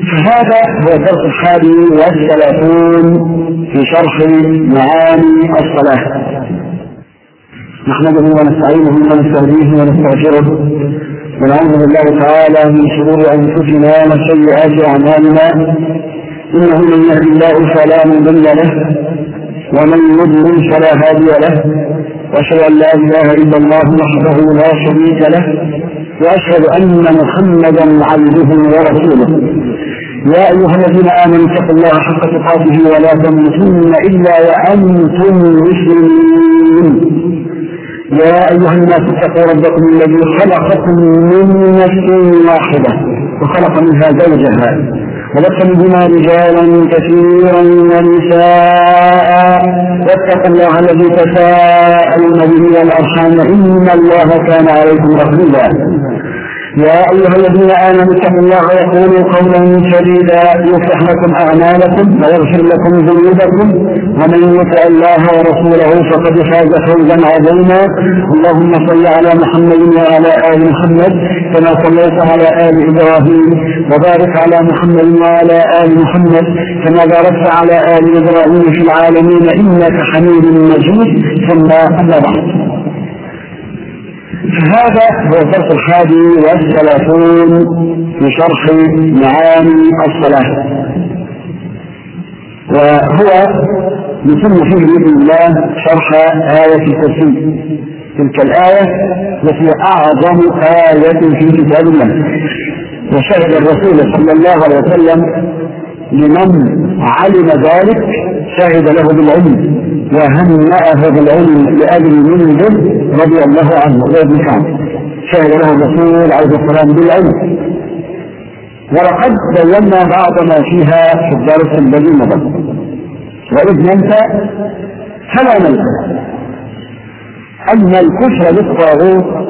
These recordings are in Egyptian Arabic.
فهذا هو الدرس الحادي والثلاثون في شرح معاني الصلاة نحمده ونستعينه ونستهديه ونستغفره ونعوذ بالله تعالى من شرور انفسنا وسيئات اعمالنا انه من يهد الله فلا مضل له ومن يضلل فلا هادي له واشهد ان لا اله الا الله وحده لا شريك له واشهد ان محمدا عبده ورسوله يا ايها الذين امنوا اتقوا الله حق تقاته ولا تموتن الا وانتم مسلمون يا ايها الناس اتقوا ربكم الذي خلقكم من نفس واحده وخلق منها زوجها وبث منهما رجالا كثيرا ونساء واتقوا الله الذي تساءلون به والارحام ان الله كان عليكم رقيبا يا أيها الذين آمنوا اتقوا الله وقولوا قولا سديدا يصلح لكم أعمالكم ويغفر لكم ذنوبكم ومن يطع الله ورسوله فقد فاز فوزا عظيما اللهم صل على محمد وعلى آل محمد كما صليت على آل إبراهيم وبارك على محمد وعلى آل محمد كما باركت على آل إبراهيم في العالمين إنك حميد مجيد ثم أما بعد هذا هو الدرس الحادي والثلاثون في شرح معاني الصلاة وهو يتم فيه بإذن الله شرح آية الكرسي تلك الآية التي أعظم آية في كتاب الله وشهد الرسول صلى الله عليه وسلم لمن علم ذلك شهد له بالعلم وهنأه بالعلم لأجل منذر رضي الله عنه وابن كعب شهد له الرسول عليه السلام بالعلم ولقد بينا بعض ما فيها في الدرس الذي مضى وإذ ننسى فلا ننسى أن الكفر بالطاغوت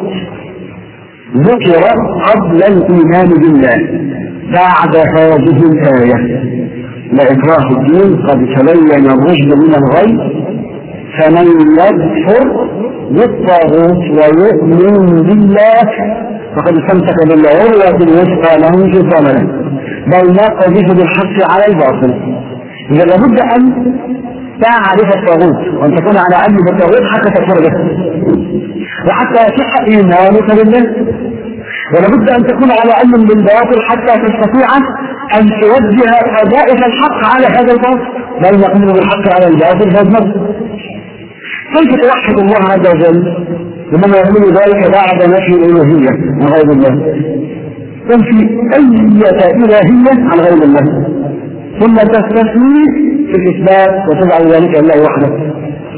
ذكر قبل الإيمان بالله بعد هذه الآية لإكراه الدين قد تبين الرشد من الغي فمن يكفر بالطاغوت ويؤمن بالله فقد استمسك بالعروة الوثقى له انفصام له بل نقذف بالحق على الباطل إذا لابد أن تعرف الطاغوت وأن تكون على علم بالطاغوت حتى تكفر به وحتى يصح إيمانك بالله ولابد أن تكون على علم بالباطل حتى تستطيع أن توجه قذائف الحق على هذا الباطل بل نقول بالحق على الباطل فاذنب كيف توحد الله عز وجل لمن يقول ذلك بعد نفي الالوهيه من غير الله تنفي اية الهية عن غير الله ثم تستثني في الاثبات وتجعل ذلك لله وحده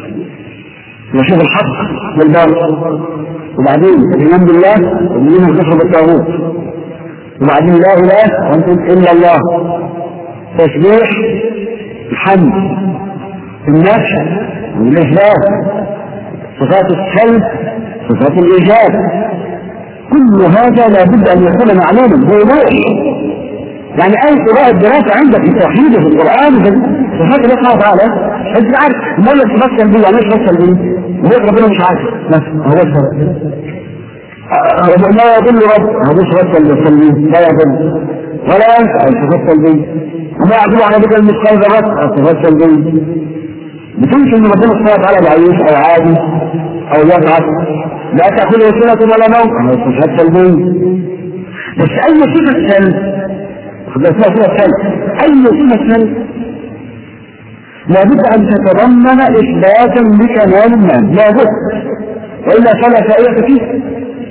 وشوف الحق بالباطل وبعدين الايمان بالله ومن الكفر بالطاغوت وبعدين لا اله وانتم الا الله تسبيح الحمد النفس والإثبات صفات السلب صفات الإيجاب كل هذا لابد أن يكون معلوما بوضوح يعني أي قراءة دراسة عندك في التوحيد وفي القرآن وفي صفات الله سبحانه وتعالى أنت عارف ما اللي تفكر بيه يعني ايش تفكر بيه؟ هو ربنا مش عارف بس هو الفرق لا يضل رب هذا صفات السلبية لا يضل ولا ينفع صفات سلبية وما يعدل على ذكر المثقال ذرات صفات سلبية بتمشي ان ربنا سبحانه وتعالى بعيش او عادي او يضعف لا تاكله سنه ولا نوم صفات سلبيه بس اي صفه سلب خد اسمها صفه سلب اي صفه سلب لابد ان تتضمن اثباتا لكمال المال لابد والا فلا فائده فيه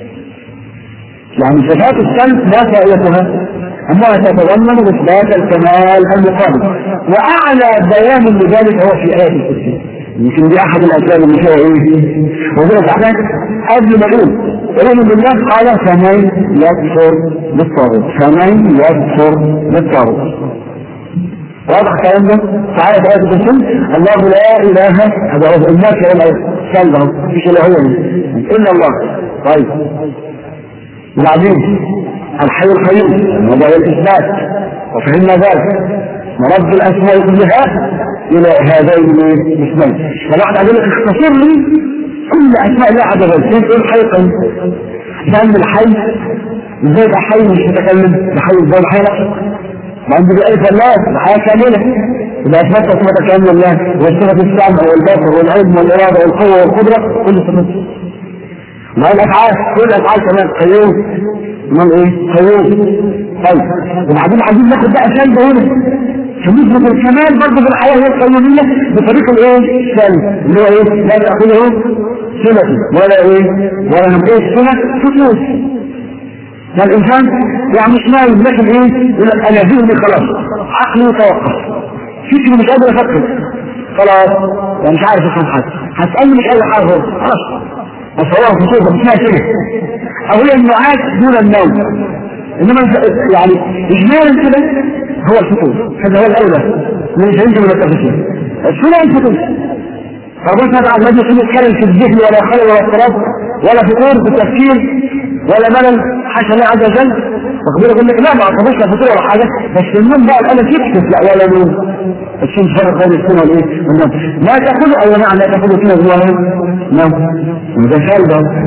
يعني صفات السلب لا فائدتها انها تتضمن اثبات الكمال المقابل واعلى بيان لذلك هو في ايه الكرسي يمكن دي احد الاسباب اللي فيها ايه وهو تعالى قبل ما اقول يؤمن بالله قال فمن يكفر بالطاغوت فمن يكفر بالطاغوت واضح الكلام ده؟ تعالى في آية الكرسي الله لا إله هذا هو الناس يقول سلم مفيش إلا هو إلا الله طيب وبعدين الحي القيوم وضع الإثبات وفهمنا ذلك ورد الأسماء كلها إلى هذين الاسمين فالواحد عايز اختصر لي كل أسماء الله عز وجل كيف إيه الحي القيوم لأن الحي ازاي يبقى حي مش متكلم ده حي ازاي الحي عندي بأي فلاس الحياة كاملة إذا أثبت صفة كاملة الله وصفة السمع والبصر والعلم والإرادة والقوة والقدرة كل صفات ما الأفعال كل الأفعال كمان قيوم من إيه؟ قيوم طيب وبعدين عايزين ناخد بقى شيء هنا فنثبت الكمال برضه في الحياة هي القيومية بطريقة الإيه؟ الثاني اللي هو إيه؟ لا تأخذه سنة ولا إيه؟ ولا نبقيه سنة فصوص فالإنسان يعني مش نايم لكن إيه؟ يقول لك أنا ذهني خلاص عقلي توقف فكري مش قادر أفكر خلاص يعني مش عارف أفهم حاجة هسألني مش قادر حاجة خلاص أصورها في صوبة مش كده أو هي النعاس دون النوم إنما يعني إجمالا كده هو الفطور هذا هو الأولى من الجنة من التفسير السنة الفطور ربنا تعالى ما يكون يتكلم في الذهن ولا خلل ولا اضطراب ولا فطور بالتفكير ولا ملل حاشا الله عز وجل تقدير يقول لك لا ما اعتبرش لا فطور ولا حاجه بس النوم بقى الالم يكتف لا ولا نوم الشمس فرق بين السنه والايه والنوم لا تاخذ اي نعم لا تاخذ سنه ولا نوم وده شايب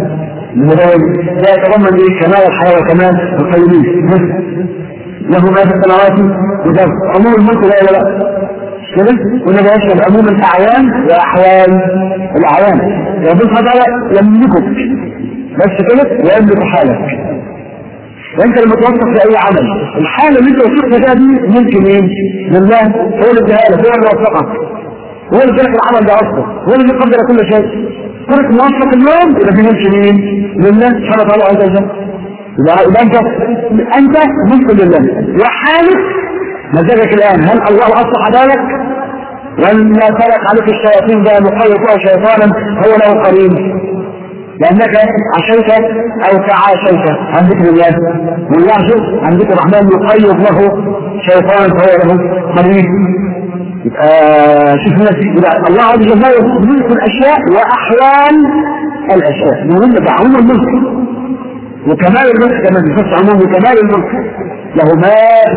لا يتضمن ايه كمال الحياه وكمال القيوميه له ما في السماوات والارض عموم الملك لا ولا لا كده والنبي يشمل عموم الاعيان واحوال الاعيان ربنا تعالى يملكك بس كده ويملك حالك وانت لما توصف في اي عمل الحاله اللي انت وصفت فيها دي ممكن ايه؟ لله هو اللي اداها لك هو اللي وفقك هو اللي اداك العمل ده اصلا هو اللي قدر كل شيء كنت موفق اليوم يبقى في ممكن مين؟ لله سبحانه وتعالى عز وجل يبقى انت انت ممكن لله وحالك مزاجك الان هل الله اصلح ذلك؟ ولا ترك عليك الشياطين ده مخيط شيطانا هو له قرين لأنك عشيت أو تعاشيت عن ذكر الله والله عن ذكر الرحمن يقيض له شيطان فهو له قرين يبقى شوف يبقى الله عز وجل ملك الأشياء وأحوال الأشياء مهم بعموم الملك وكمال الملك كما بيخص عموم وكمال الملك له ما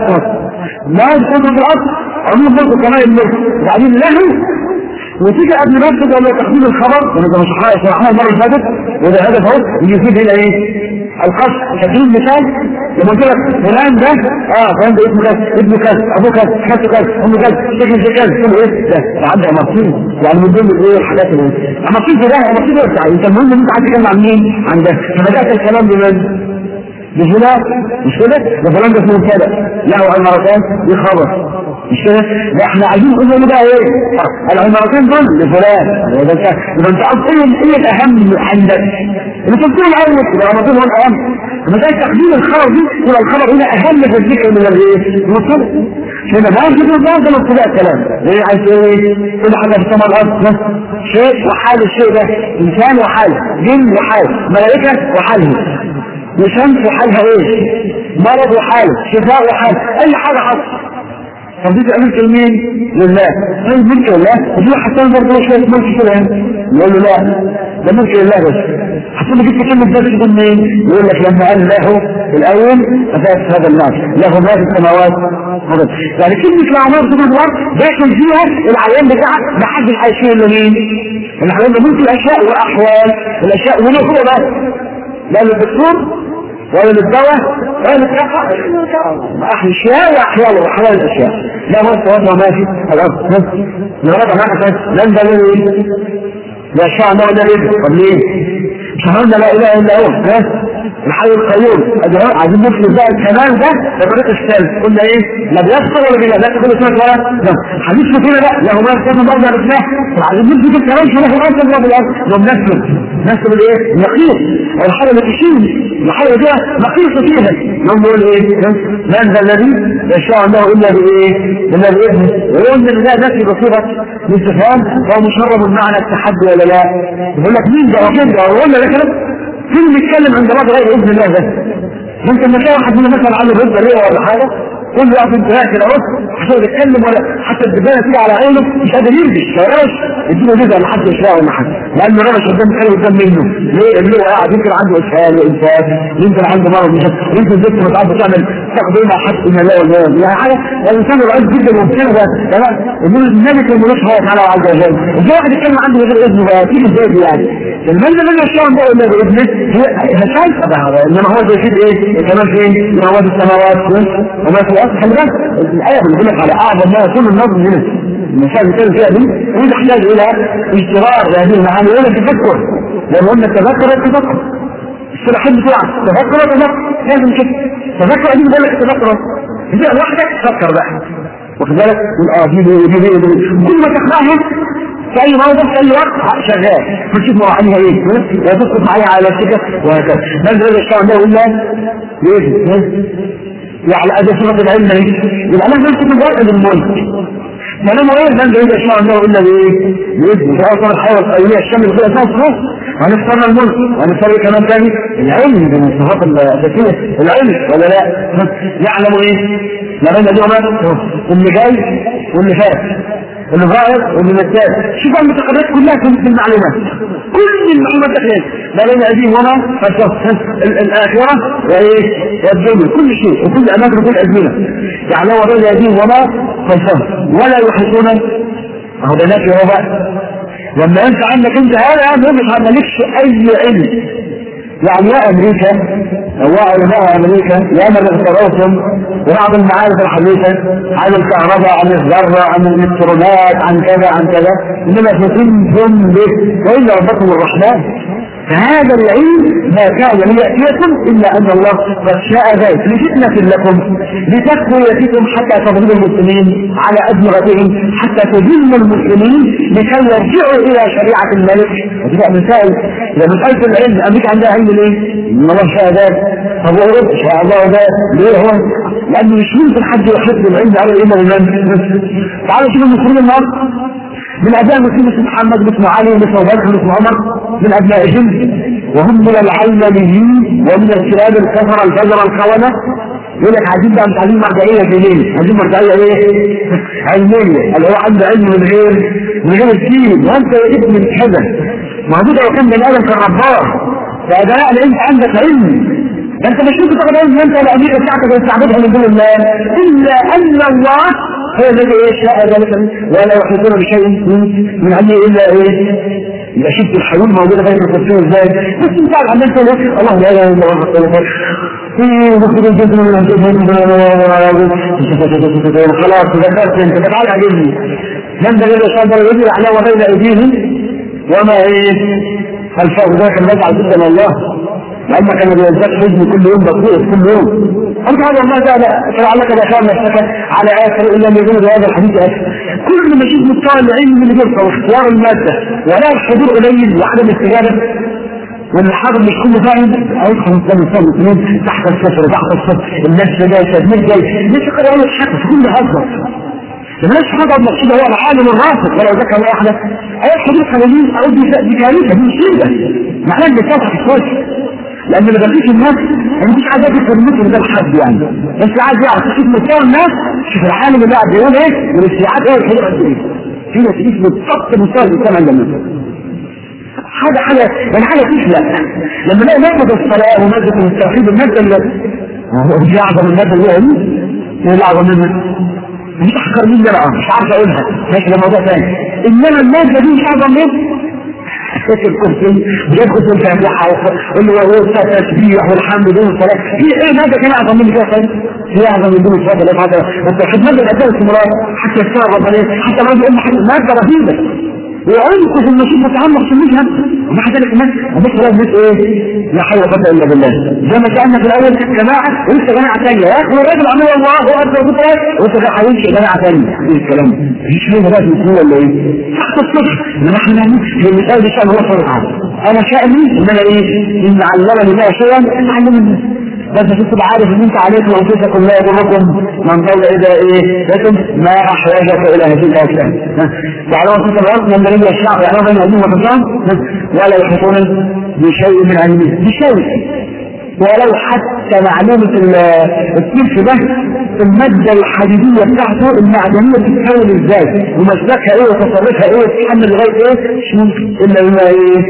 ما يكون في الأرض عموم الملك وكمال الملك وبعدين له وتيجي قبل ما تبدا ولا تقديم الخبر وانا ده مش شرحناه المره اللي فاتت وده هدف اهو يفيد هنا ايه؟ القصد تدين مثال لما قلت لك فلان ده اه فلان ده اسمه كذا ابنه كذا ابوه كذا خالته كذا امه كذا شكل زي كذا كله ايه ده عندي امارتين يعني من ضمن ايه الحاجات اللي امارتين في ده امارتين ده انت المهم ان انت عايز تتكلم عن مين؟ عن ده فبدات الكلام بمن؟ بفلان مش كده؟ ده فلان ده اسمه مبتدا له عمارتان دي خبر مش كده؟ ده احنا عايزين نقول له بقى ايه؟ العمارتين دول لفلان يبقى انت يبقى انت عاوز تقول ايه الاهم عندك؟ اللي تقول الاول العمارتين هو الاهم لما ده تقديم الخبر دي يبقى الخبر هنا اهم في الذكر من الايه؟ المبتدا هنا ما يجب ان ده ابتداء الكلام ايه عايز ايه؟ كل حاجه في السماء الارض شيء وحال الشيء ده انسان وحال جن وحال ملائكه وحالهم وشمس وحالها ايه مرض وحاله شفاء وحاله اي حاجة حصل طب دي تعمل مين لله طيب ملك لله ودي حسان برضه شوية ملك كده يقول له لا ده ملك لله بس حتى ما جبت كلمة بس تقول مين يقول لك لما قال له الاول اساس هذا الناس له ما في السماوات يعني كلمة الأعمار في الأرض داخل فيها العيان بتاعك ما حدش هيشيل الا مين؟ العيان ده ملك الأشياء والأحوال الأشياء وله هو بس لا للدكتور ولا للدواء ولا للصحة أحياء وأحياء وأحوال الأشياء لا هو الصواب ما في الأرض نرد معك لن دليل لا شاء الله ولا رزق طب ليه؟ شهدنا لا إله إلا هو الحي القيوم عايزين نفرض بقى الكمال ده بطريق السلب قلنا ايه لا بيسقط ولا بيلا لا تقول اسمك ولا لا حديث كتير لا له ما يستخدم برضه عرفناه عايزين نفرض الكلام شو له الارض ولا بالارض لو نسلب نسلب الايه النقيص والحاجه اللي تشيل الحاجه دي نقيصه فيها يوم يقول ايه من ذا الذي يشاء الله الا بايه الا باذنه ويقول ان ده نفي بصيغه الاستفهام فهو مشرب معنى التحدي ولا لا يقول لك مين ده وكيل ده ولا ده كلام فين بيتكلم عند بعض غير اذن الله ده ممكن ما واحد منهم مثلا عنده رزق ليه ولا حاجه كل واحد انت راكب اهو عشان يتكلم ولا حتى الدبانه تيجي على عينه مش قادر يرجع شراش اديله جزء لحد يشرع ولا حاجه لانه رمش قدام خير قدام منه ليه؟ اللي هو قاعد يمكن عنده اسهال وانفاس يمكن عنده مرض مش يمكن زيت ما تعرفش تعمل تقديم حد من الله ولا يعني حاجه الانسان ضعيف جدا وممكن ده تمام النبي كان ملوش هو تعالى عز وجل ازاي واحد يتكلم عنده غير اذنه بقى تيجي ازاي يعني المنزل اللي الشيء ده الا باذنه هي شايفه بقى انما هو زي كده ايه كمان فين؟ سماوات السماوات وما في الأصل خلي بالك الآية بتقول لك على أعظم ما يكون النظم هنا المثال اللي كان فيها دي ويحتاج إلى اشتراك بهذه المعاني وإلى تفكر لأن قلنا التذكر والتفكر الصلاحين بتوعك تفكر وتفكر لازم كده تفكر دي بقول لك تفكر انت لوحدك فكر بقى واخد بالك اه دي دي دي دي دي كل ما تقراها في اي موضوع في اي وقت شغال بتشوف مواعيدها ايه وتسقط معايا على السكه وهكذا ما الذي الشيطان ده يقول لك ايه يعني ادي صفه العلم ايه يبقى انا نفسي مجرد الملك كلامه ايه ده بعيد اشياء الله الا بايه؟ باذن ده اصلا الحياه القيميه الشمس كده اساس روح وهنختار الملك وهنختار ايه كمان تاني؟ العلم دي من الصفات الاساسيه العلم ولا لا؟ يعلم ايه؟ ما بين اليوم اللي جاي واللي فات اللي ظاهر واللي نسال شوف المتقدمات كلها في المعلومات كل المعلومات داخلين ما بين ايديهم وما الاخره وايه والدنيا كل شيء وكل اماكن وكل ازمنه يعني هو بين ايديهم وما خلفهم ولا يحيطون اهو ده نافي هو بقى لما انت عندك انت هذا يعني مش مالكش اي علم يعني يا امريكا او علماء امريكا يا من اخترعتم بعض المعارف الحديثه عن الكهرباء عن الذره عن الالكترونات عن كذا عن كذا انما فتنتم به والا ربكم الرحمن فهذا العلم ما كان ليأتيكم إلا أن الله قد شاء ذلك لفتنة لكم لتقويتكم حتى تضربوا المسلمين على أدمغتهم حتى تذلوا المسلمين لكي يرجعوا إلى شريعة الملك وتبقى مسائل إذا مسألة العلم أمريكا عندها علم ليه؟ إن الله شاء ذلك طب وأوروبا شاء الله ذلك ليه هو؟ لأنه مش ممكن حد يحب العلم على الإيمان بالله تعالوا شوفوا المسلمين النهارده من ابناء المسلمين اسمه محمد بن علي بن ابو بكر بن عمر من ابنائهم وهم من العلمانيين ومن الكلاب الكفر الفجر الخونه يقول لك عايزين بقى متعلمين مرجعيه جنين عايزين مرجعيه ايه؟ علميه اللي هو عنده علم من غير من غير الدين وانت يا ابن كذا ما هو لو كان بني ادم كان رباه فده يعني انت عندك علم ده انت مش ممكن تاخد علم انت الامريكا بتاعتك وتستعبدها من دون الله الا ان الله هو الذي ايه شاء ذلك ولا يحيطون بشيء من من علمه الا ايه يبقى شفت الحلول موجوده في التفسير ازاي بس انت عارف عندك الله لا اله الا الله خلاص ذكرت انت تعال عجبني من ذا الذي صدر يجري على وبين ايديهم وما ايه خلفه ذاك المجعل جدا الله لأنك كان بيزداد حزن كل يوم بطيء كل يوم أنت هذا الله تعالى فلعلك بشار نفسك على آية إلا اللي يقول بهذا الحديث أكثر كل ما شفت مستوى العلم اللي بيرفع واختيار المادة ولا الحضور قليل وعدم الاستجابة والحاضر مش كله فاهم هيدخل الانسان يصلي اثنين تحت الصفر تحت الصفر الناس جاي تدمير جاي ليش كده يقول حاجه في كل هزر مالناش حاجه مقصوده هو العالم الراسخ ولو ذكر واحده ايات حديث خليل او دي كارثه دي مصيبه معناها ان بتفتح الصوت لان اللي بقيت الناس ما مش عايز ياكل في ده الحد يعني بس عايز يعرف يشوف مستوى الناس شوف العالم اللي قاعد بيقول ايه والاستيعاب ايه والحضور قد ايه في ناس تقيس بالضبط مستوى الانسان عند الناس حاجه حاجه يعني حاجه تفلق لما نلاقي ماده الصلاه وماده التوحيد الماده اللي دي اعظم الماده اللي هي ايه اللي اعظم منها مش احقر من ده بقى مش عارف اقولها ماشي ده موضوع ثاني انما الماده دي مش اعظم منها حكايه الكرسي بيدخل في الفاتحه واللي هو التسبيح والحمد لله والصلاه في ايه ماذا كان اعظم من كده في اعظم من دون الصلاه لا هذا التوحيد ماذا الاداء الاستمرار حتى الساعه الربانيه حتى ما يقول ماده رهيبه وعمق في المشيئة متعمق في المشهد ومع ذلك الناس ومش لازم ايه لا حول ولا قوه الا بالله زي ما كان في الاول جماعه ولسه جماعه ثانيه يا اخي الراجل عمل الله اكبر بكره وانت ده هيمشي جماعه ثانيه ايه الكلام مفيش فيه بقى في ولا ايه تحت الصبح انما احنا نعمل في المثال ده شان الله سبحانه وتعالى انا شاني ان انا ايه ان علمني ما شيئا علمني بس تبقى عارف ان انت عليكم انفسكم لا يضركم من ضل اذا ايه لكم ما احوجك الى هذه الاشياء يعلمون في الارض من دليل الشعب يعلمون ان علمهم وحسام ولا يحيطون بشيء من علمه بشيء ولو حتى معلومة الكلف ده المادة الحديدية بتاعته المعدنية بتتكون ازاي ومسلكها ايه وتصرفها ايه وتتحمل لغاية ايه مش ممكن الا بما ايه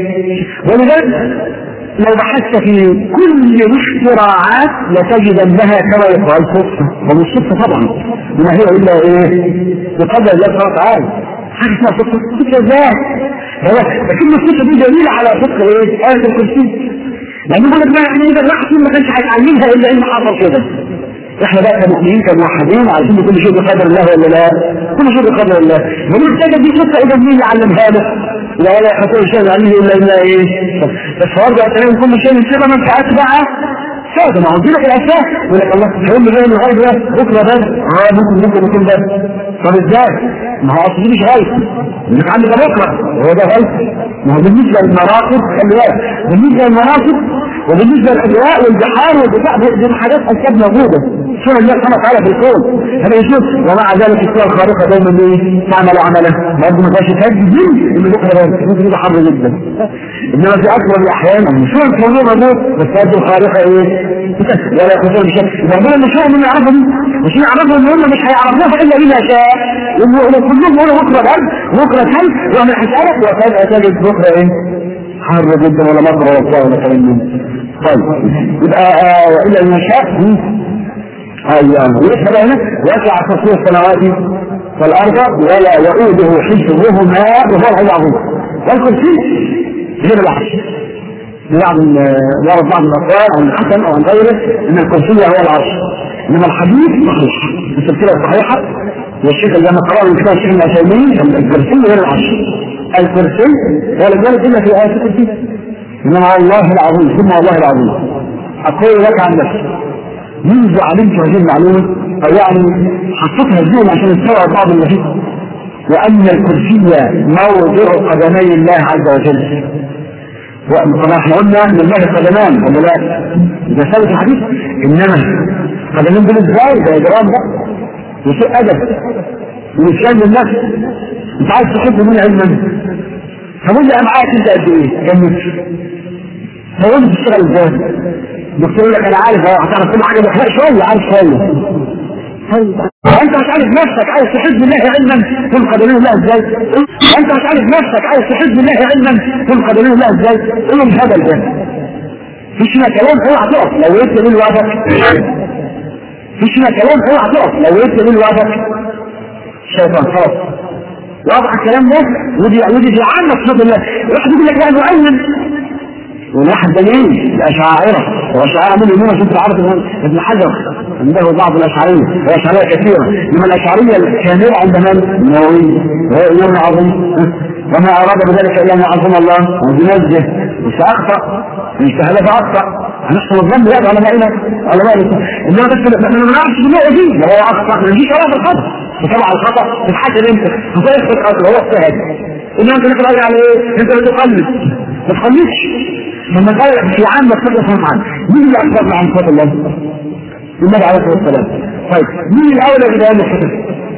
ولذلك لو بحثت في كل الاختراعات لتجدنها كما يقال صدفة ومش صدفة طبعا وما هي الا ايه بقدر الله سبحانه وتعالى حاجة اسمها صدفة صدفة ذات لكن الصدفة دي دليل على صدق ايه آية الكرسي لأن يقول لك بقى احنا إذا الواحد ما كانش هيتعلمها إلا إن حصل كده احنا بقى كمؤمنين كموحدين عارفين كل شيء بقدر الله ولا لا؟ كل شيء بقدر الله ونحتاج دي قصه اذا مين اللي علمها له؟ لا ولا يحصل شيء عليه الا الا ايه؟ بس برضه تمام كل شيء يصير من اتبعه سادة ما هو لك الاساس يقول لك الله هيقول لي غير الغيب ده بكره بس اه ممكن ممكن يكون بس طب ازاي؟ ما هو اصل دي مش غيب انك عندك بكره هو ده غيب ما هو بالنسبه للمراكب خلي بالك بالنسبه للمراكب وبالنسبه للاجواء والبحار والبتاع دي حاجات اسباب موجوده سنة الله سبحانه وتعالى في الكون هذا يشوف ومع ذلك السوى الخارقة دايما ايه تعمل عمله برضه ما فيهاش تهدي اللي بكره ده ممكن يبقى حر جدا انما في اكبر الاحيان النشوء الكونية موجود بس هذه الخارقة ايه ولا يخافون بشيء ربنا اللي شاء من يعرفهم مش يعرفهم ان هم مش هيعرفوها الا بما شاء انه كلهم يقولوا بكره برد بكره ثلج وانا هسالك وفجاه تجد بكره ايه حر جدا ولا مطر ولا بتاع ولا كلام من طيب يبقى والا ما شاء ايوه ويسأل هنا وسع تصوير السماوات والارض ولا يؤوده حفظهما وهو العلي العظيم والكرسي غير العرش بعض ورد بعض الاقوال عن الحسن او عن غيره ان الكرسي هو العرش انما الحديث صحيح في السلسله الصحيحه والشيخ اللي انا قرأه من كتاب الشيخ العثيمين الكرسي غير العرش الكرسي ولم يرد الا في ايه الكرسي انما الله العظيم ثم الله العظيم اقول لك عن نفسي منذ علمت هذه المعلومة أو يعني حطيتها الذهن عشان استوعب بعض اللي فيه وأن الكرسي موضع قدمي الله عز وجل وطبعا احنا قلنا ان الله قدمان ولا لا؟ ده ثابت الحديث انما قدمين دول ازاي؟ ده اجرام بقى وسوء ادب ومسكان للنفس انت عايز تحب مين علما؟ فقول لي انا معاك انت قد ايه؟ كم فقول لي بتشتغل ازاي؟ الدكتور يقول لك انا عارف اه هتعرف كل حاجه بخلاق شويه عارف شويه انت مش عارف نفسك عايز تحب الله علما كل قدمين الله ازاي انت مش عارف نفسك عايز تحب الله علما كل قدمين الله ازاي ايه الهبل ده فيش هنا كلام اوعى تقف لو وقفت مين وعدك فيش هنا كلام اوعى تقف لو وقفت مين وعدك شيطان خلاص واضح الكلام ده ودي ودي في عامة صفات الله واحد يقول لك لا نؤمن والواحد دليل الأشاعرة والأشاعرة من يمين شفت عرض ابن حجر عنده بعض الأشعرية والأشعرية كثيرة لما الأشعرية الكاملة عند من؟ النووي وهو يوم عظيم وما أراد بذلك إلا أن يعظم الله وينزه وسأخطأ اجتهد فأخطأ هنحصل الظن لا علمائنا علمائنا إنما بس احنا ما نعرفش بالله دي لو هو أخطأ ما نجيش على الخطأ وطبعا الخطأ تتحكم أنت وطيب في الخطأ هو اجتهد إنما أنت نقول على إيه؟ أنت بتقلد ما تقلدش لما قال في عام مكتب فهم عنه مين اللي أكبر عن صوت الله؟ النبي عليه الصلاة والسلام طيب مين الأولى ببيان الصفة؟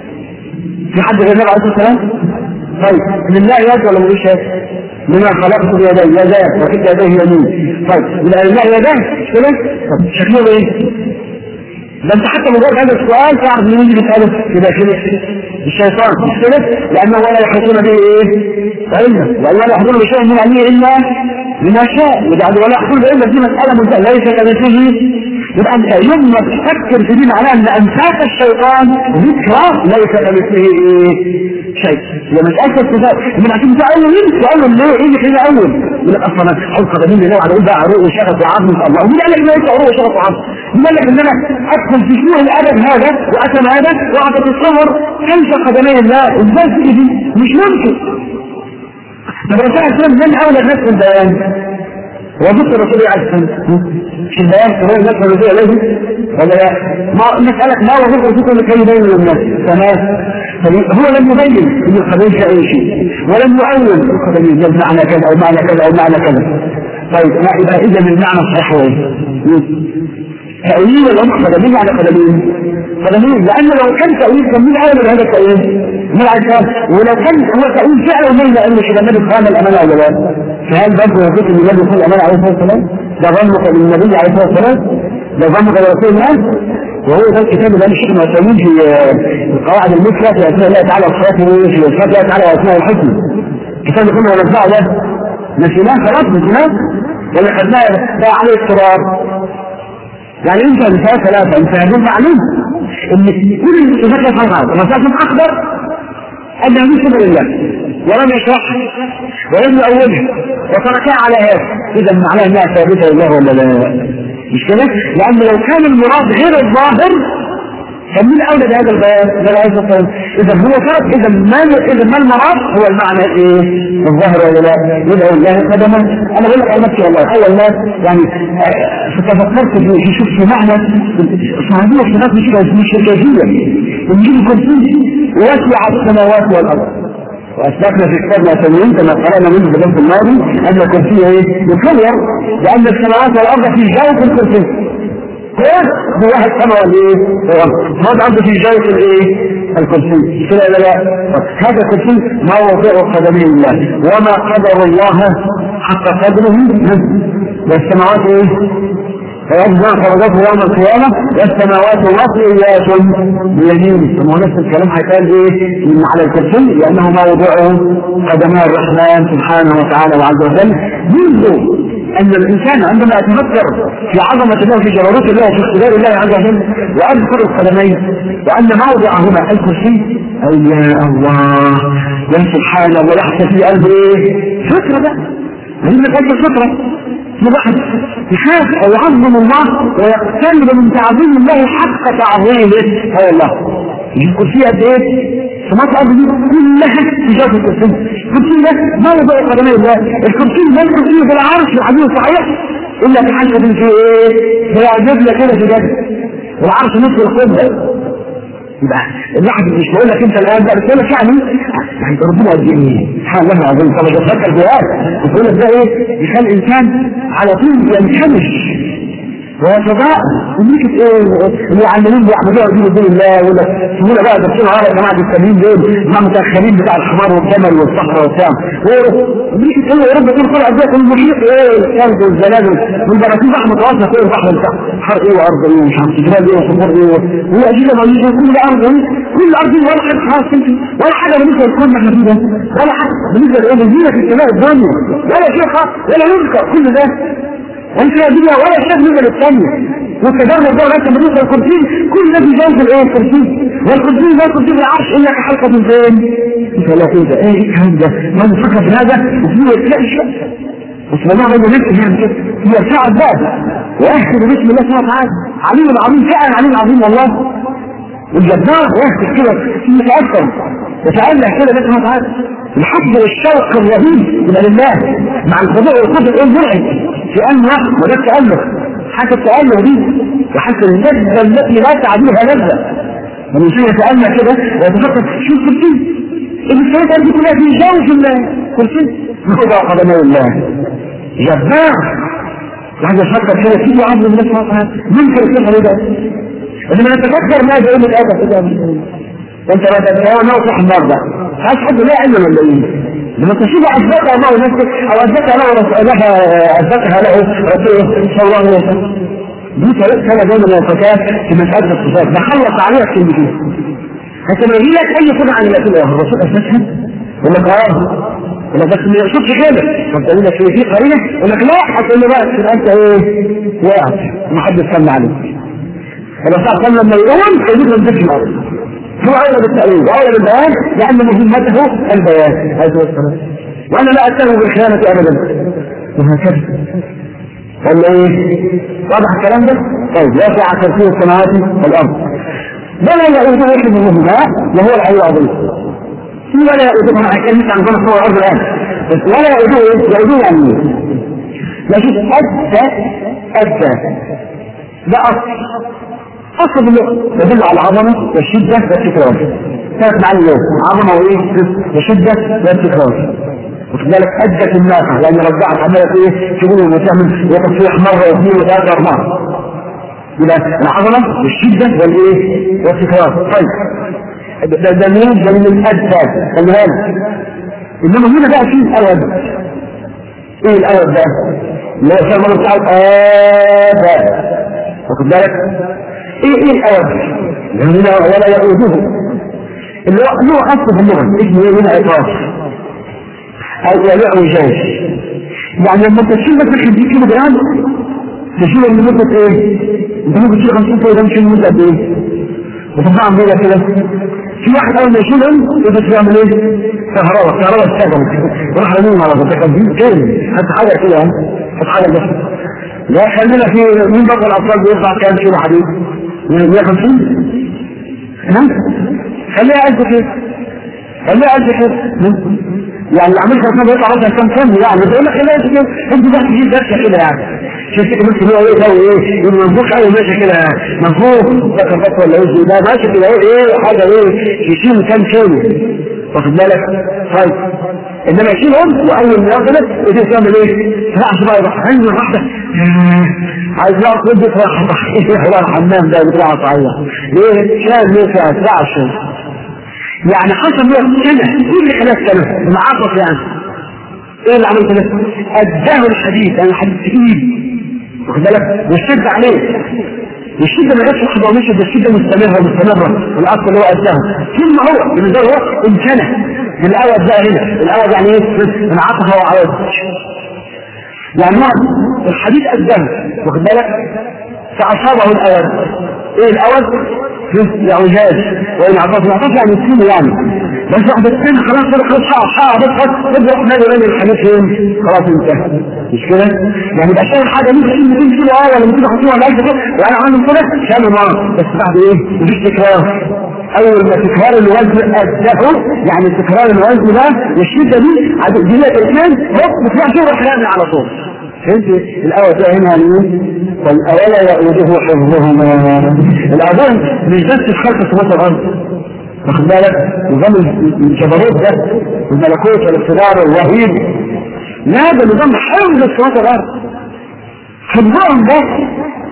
في حد غير النبي عليه الصلاة والسلام؟ طيب لله يد ولا ملوش يد؟ لما خلقت بيدي يداه وفي يديه يمين طيب يبقى لله يداه مش كده؟ طب شكله ايه؟ ده انت حتى مجرد هذا السؤال تعرف مين اللي بيسأله كده كده الشيطان مش كده؟ لأنه ولا يحيطون به ايه؟ علما ولا يحضرون بشيء من علمه إلا بما شاء وجعل ولا يحصل الا دي مساله منتهى ليس كمثله يبقى انت يوم ما تفكر في دي معناها ان امساك الشيطان ذكرى ليس كمثله ايه شيء لما مساله الصفات من عشان تقول مين تقول له ليه ايه اللي كده اول يقول لك اصلا حوض قدمين اللي على اقول بقى عروق وشغف وعظم الله ومين قال لك ما يبقى عروق وشغف وعظم مين قال لك ان انا ادخل في شنو الادب هذا واتم هذا واقعد اتصور كيف قدمي الله ازاي تيجي دي مش ممكن طب الرسول عليه السلام من اولى الناس بالبيان وذكر الرسول عليه السلام في البيان كمان الناس الرسول عليه ولا لا ما مسألة ما وظيفة الرسول لكي يبين للناس تمام هو لم يبين ان الخبيث اي شيء ولم يؤول الخبيث معنى كذا او معنى كذا او معنى كذا طيب ما يبقى اذا المعنى الصحيح هو ايه؟ تأويل الأمر قدمين على قدمين قدمين لأن لو كان تأويل كان مين أولى بهذا التأويل؟ من عشان ولو كان هو تأويل فعلا مين لأن مش النبي خان الأمانة ولا لا؟ فهل برضه يثبت أن النبي خان الأمانة عليه الصلاة والسلام؟ ده ظنك للنبي عليه الصلاة والسلام؟ ده ظنك لرسول الله؟ وهو ده الكتاب اللي الشيخ المسلمين في القواعد المثلى في أسماء الله تعالى وصفاته في أسماء الله تعالى وأسماء الحسنى الكتاب اللي كنا ونزعه ده نسيناه خلاص نسيناه ولا خدناه ده عليه اضطرار يعني انت مثال ثلاثة انت هذول معلوم ان كل الصفات لا فرق الرسول اخبر انه يسلم لله ولم يشرحها ولم يؤولها وتركها على هذا اذا معناها انها ثابته لله ولا لا مش كده؟ لأن لو كان المراد غير الظاهر كان مين أولى بهذا البيان؟ ده عايز أفهم إذا هو فرق إذا ما إذا ما المراد هو المعنى إيه؟ الظاهر ولا لا؟ يدعو الله قدما أنا بقول لك على نفسي والله أول ما يعني تفكرت في شوف في معنى صحابية في ناس مش مش كيفية نجيب كرسي ويسع السماوات والأرض وأسلفنا في كتابنا تمرين كما قرأنا منه في الدرس الماضي أن الكرسي إيه؟ يتغير لأن السماوات والأرض في جوف الكرسي كيف؟ هو واحد سما ولا إيه؟ هذا عنده في جوف الإيه؟ الكرسي كده لا لا هذا الكرسي موضع قدمي الله وما قدر الله حق قدره والسماوات إيه؟ فيجمع فرجته يوم القيامة والسماوات مطويات بيمينه ثم نفس الكلام هيتقال ايه من على الكرسي لانه موضوعه قدماء الرحمن سبحانه وتعالى وعز وجل منذ ان الانسان عندما يتفكر في عظمه الله في جبروت الله وفي اقتدار الله عز وجل واذكر القدمين وان موضعهما الكرسي اي يا الله يا سبحان الله يحصل في قلبه ايه؟ فكره بقى هي قلب الفطره واحد يخاف او يعظم الله ويقترب من تعظيم الله حق تعظيمه هو الله الكرسي قد ايه؟ سمعت الارض دي كلها في جوف الكرسي الكرسي ده ما وضع قدمي الله الكرسي ما الكرسي في العرش العظيم صحيح الا في حاجه في ايه؟ بيعجب لك كده في جد العرش نصف القبه يبقى الواحد مش بقول لك انت الان بقى بتقول لك يعني يعني ربنا قد ايه سبحان الله العظيم طب تفكر جواب بتقول لك ده ايه يخلي الانسان على طول ينكمش ويتضاء وملكة ايه اللي عمالين بيعبدوها دين دين الله يقول لك سهولة بقى ده بتوع يا جماعة التمرين دول مع متأخرين بتاع الحمار والجمل والصحراء وبتاع وملكة ايه يا رب يكون طلع بيت المحيط ايه الكلب والزلازل والبراكين بحر متوسط ايه البحر بتاع بحر ايه وارض ايه ومش عارف جبال ايه وصخور ايه واجهزة موجودة كل ارض ايه كل ارض ولا حاجة خلاص تمشي ولا حاجة بالنسبة للكون احنا فيه ده ولا حاجة بالنسبة لايه لزينة في السماء الدنيا ولا شيء خاص ولا يذكر كل ده انت يا دنيا ولا شيء بالنسبه للثانيه والتدرج ده لكن بالنسبه للكرسي كل ده في جنب الايه الكرسي والكرسي ده كرسي العرش الا كحلقه من فين؟ انت لا ايه ده ايه الكلام ده؟ ما نفكر في هذا وفيه يرتعش بسم الله الرحمن الرحيم يعني كده يرتع الباب ويحكي بسم الله سبحانه وتعالى عليم العظيم فعلا عليم العظيم والله والجبار يحكي كده يتاثر يتألح كده بسم الله تعالى الحب والشوق الرهيب من الله مع الخضوع والخضوع ايه المرعب في أن وده التألف حتى التألف دي وحتى اللذة التي لا تعديها لذة من يصير يتألف كده ويتفكر شو الكرسي الكرسي دي كلها في جوف الكرسي خضع قدمي الله جبار واحد يفكر كده في عبد الله سبحانه وتعالى ممكن يكون ده انما نتفكر ماذا يقول الادب كده وانت لا تتكلم موضح النار ده هل حد لا علم ولا ايه؟ لما تشوف اثبتها الله نفسه او اثبتها له لها اثبتها له رسوله صلى الله عليه وسلم دي كان دايما من الفتاه في مساله الصفات بخلص عليها كلمتين حتى ما يجي لك اي صفه عن الله الرسول اثبتها يقول لك اه يقول لك بس ما يقصدش كده فانت تقول لك في قرينه يقول لك لا هتقول له بقى تبقى انت ايه وقعت ما حدش سمع عليك الرسول صلى لما يقول يجيب لك ذكر الارض هو أولى بالتأويل وأولى بالبيان لأن مهمته البيان عليه السلام وأنا لا أتهم بالخيانة أبدا وهكذا ولا إيه؟ واضح الكلام ده؟ طيب يسع كرسي السماوات والأرض ولا يؤوده حفظهما وهو العلي العظيم ولا يؤوده مع كلمة عن جنة هو الأرض الآن بس ولا يؤوده يؤوده يعني لكن أدى أدى ده أصل أصل اللغة يدل على العظمة والشدة والتكرار ثلاث معاني اللغة عظمة وإيه وشدة والتكرار وفي ذلك أدت الناقة لأن رجعت عملت إيه تقول وتعمل وتصيح مرة واثنين وثلاثة وأربعة يبقى العظمة والشدة والإيه والتكرار طيب ده ده مين ده من الأدب خلي بالك إنما هنا بقى فيه أود إيه الأود ده؟ اللي هو المرة بتاع الآب واخد بالك؟ ايه ايه الاول هنا ولا يعوده اللي هو له اصل في اللغه اسمه ايه هنا اطراف او يلعب جاي يعني لما تشيل مثلا 50 كيلو جرام تشيل لمده ايه؟ انت ممكن تشيل 50 كيلو جرام تشيل لمده قد ايه؟ وتطلعهم بيها كده في واحد اول ما يشيلهم يبقى يعمل ايه؟ كهرباء كهرباء اشتغل يروح رميهم على طول 50 كيلو حتى حاجه كده حتى حاجه بس لا خلينا في مين بقى الاطفال بيرفع كام كيلو حديد؟ 150 ها؟ خليها قد كده خليها قد كده يعني اللي عملت اصلا بيطلع مثلا كام طن يعني بيقول لك خليها قد كده انت بقى تجيب دكه كده يعني شوف كده بس هو ايه ده ايه منفوخ قوي ماشي كده منفوخ فكر بس ولا ايه ده ماشي كده ايه ايه حاجه ايه يشيل كام كيلو واخد بالك طيب انما يشيلهم واول ما ياخدك يجي تعمل ايه؟ راح بقى يروح عين واحده عايز يقعد في البيت راح راح الحمام ده بتاع صحيح ليه؟ شال ليه في اسرع الشمس يعني حصل له سنه كل خلاف سنه معاقص يعني ايه اللي عملت ده؟ اداه الحديد انا حديد تقيل واخد بالك والشد عليه والشدة ما جاتش لحظة ومشي ده الشدة مستمرة مستمرة الأصل اللي هو أداه ثم هو بالنسبة له هو امتنع من الأول ده هنا الأول يعني إيه؟ انعطف وعوض يعني هو الحديد أداه واخد بالك فأصابه الأول إيه الأول؟ اعوجاج وإن عطف العطف يعني السين يعني بس واحد السين خلاص كده خلاص شعر شعر بس خلاص تبدأ نادي رمي الحديد فين؟ خلاص انتهى مش كده؟ يعني يبقى شايل حاجة ممكن 200 كيلو اه ولا 200 كيلو ولا 1000 كيلو وانا عامل كده شامل معاه بس بعد ايه؟ مفيش تكرار اول ما تكرار الوزن اداه يعني تكرار الوزن ده والشده دي دي لك اثنين هوب بتلاقي شغل حرامي على طول فهمت الاول ده هنا يعني ايه؟ والاول يؤوده حفظهما الاذان مش بس في خلق صفات الارض واخد بالك نظام الجبروت ده الملكوت والاقتدار الرهيب لا ده نظام حفظ صفات الارض حفظهم بس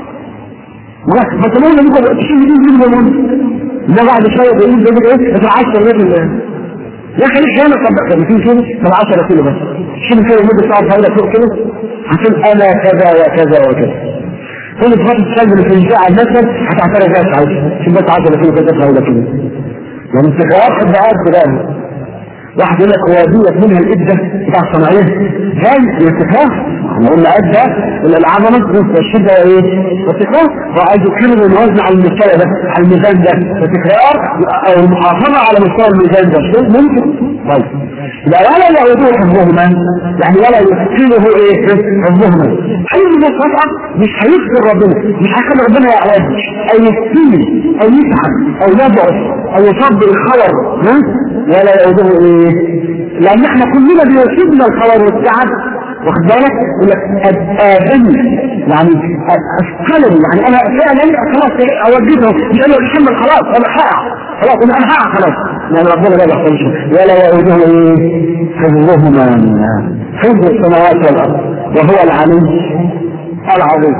فتقول لي انت تشيل دي دي ده بعد شويه بيقول ده ايه ده 10 رجل يا اخي ليش هنا طب ما في كيلو طب 10 كيلو بس شيل كيلو مده ساعه فايده فوق كيلو عشان انا كذا وكذا وكذا كل فتره الكلب اللي في الجاعه مثلا هتعترف بيها ساعتها شيل بس 10 كيلو كذا فايده كيلو يعني استقرار حد عارف ده واحد يقول لك هو ديت منها الإبدة بتاع الصناعية جاي الاتفاق احنا قلنا أدى العظمة والشدة ايه؟ والتكرار وعايز يكرر الوزن على المستوى ده على الميزان ده التكرار أو المحافظة على مستوى الميزان ده ممكن طيب لا ولا يعودوه حفظهما يعني ولا يحسنه ايه حفظهما اي من القطعة مش هيذكر ربنا مش هيخلي ربنا يعود او يكفيه او يتعب او يضعف او يصب الخبر ولا يعودوه ايه لان احنا كلنا بيصيبنا الخبر والتعب واخد بالك يقول لك آذني يعني أثقلني يعني أنا فعلا خلاص أوجهه مش أنا أتحمل خلاص أنا هقع خلاص أنا هقع خلاص يعني ربنا لا يحتمش ولا يؤوده إيه حفظهما حفظ السماوات والأرض وهو العلي العظيم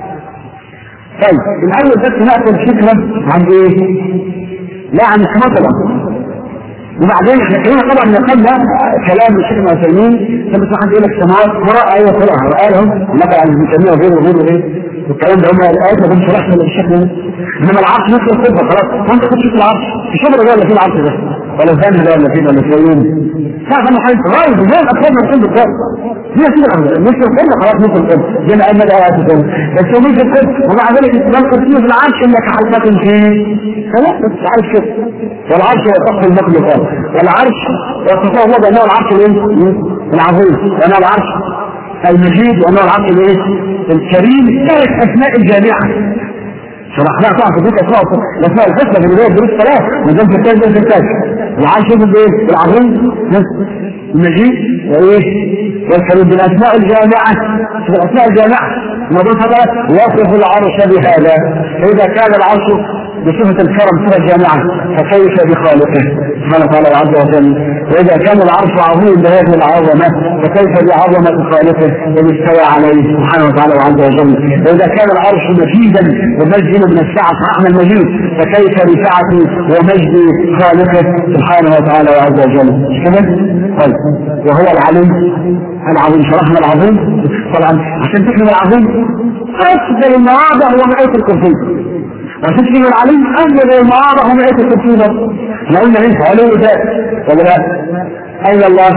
طيب الأول بس نأخذ فكرة عن إيه؟ لا عن سماوات الأرض وبعدين احنا كلنا طبعا نقلنا كلام الشيخ ابن عثيمين لما تسمع حد يقول لك سماوات قراء ايوه قراء وقالهم نقل عن ابن تيميه وغيره وغيره ايه والكلام ده هم الايات ما كنتش شرحنا بالشكل ده انما العرش مثل القبه خلاص وانت كنت تشوف العرش في شبر ده ولا في العرش ده ولا ثاني ده ولا فين ولا في عيون تعرف انا حاجه غايب زي الاطفال من القبه ده هي كده الامر مثل القبه خلاص مثل القبه زي ما قلنا الايات كده بس هو مثل القبه ومع ذلك تنقل فيه في العرش انك حلقات فيه خلاص بس عارف كده والعرش هو سقف المخلوقات والعرش وصفه الله بانه العرش الايه؟ العظيم وانه العرش المجيد وانه العرش الايه؟ الكريم ثلاث اسماء الجامعه شرحناها طبعا في ذكر اسماء الاسماء الحسنى في بدايه دروس ثلاث من ذنب الثالث ذنب الثالث العرش يقول ايه؟ العظيم المجيد وايه؟ والكريم بالاسماء الجامعه في الاسماء الجامعه الموضوع هذا يصف العرش بهذا فاذا كان العرش بصفة الكرم صفة جامعة فكيف بخالقه سبحانه وتعالى عز وجل وإذا كان العرش عظيم بهذه العظمة فكيف بعظمة خالقه الذي استوى عليه سبحانه وتعالى عز وجل وإذا كان العرش مجيدا ومجد من السعة فأحنا المجيد فكيف بسعة ومجد خالقه سبحانه وتعالى عز وجل مش كده؟ طيب وهو العلي العظيم شرحنا العظيم طبعا عشان تفهم العظيم أفضل المواضع هو مئة الكرسي وتكتب العليم أفضل المواضع هو مئة الكرسي احنا قلنا ايه علو ذات ولا لا؟ أين الله؟